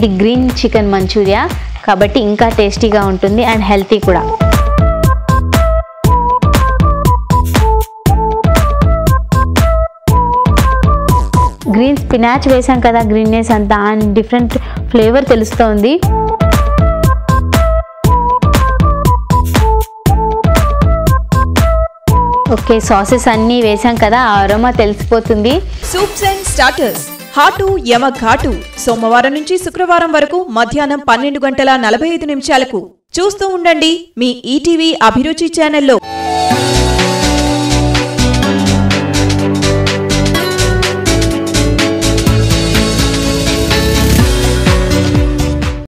ఇది green chicken Manchuria కాబట్టి ఇంకా టేస్టీగా ఉంటుంది అండ్ హెల్తీ కూడా గ్రీన్ స్పినాచ్ వేసాం కదా గ్రీన్నెస్ అంతా అండ్ డిఫరెంట్ ఫ్లేవర్ తెలుస్తోంది ఓకే సాసెస్ అన్నీ వేసాం కదా ఆ అరోమా తెలిసిపోతుంది సూప్స్ అండ్ స్టార్టర్స్ హాటు యమ ఘాటు సోమవారం నుంచి శుక్రవారం వరకు మధ్యాహ్నం పన్నెండు గంటల నలభై ఐదు నిమిషాలకు చూస్తూ ఉండండి మీ ఈటీవీ అభిరుచి ఛానల్లో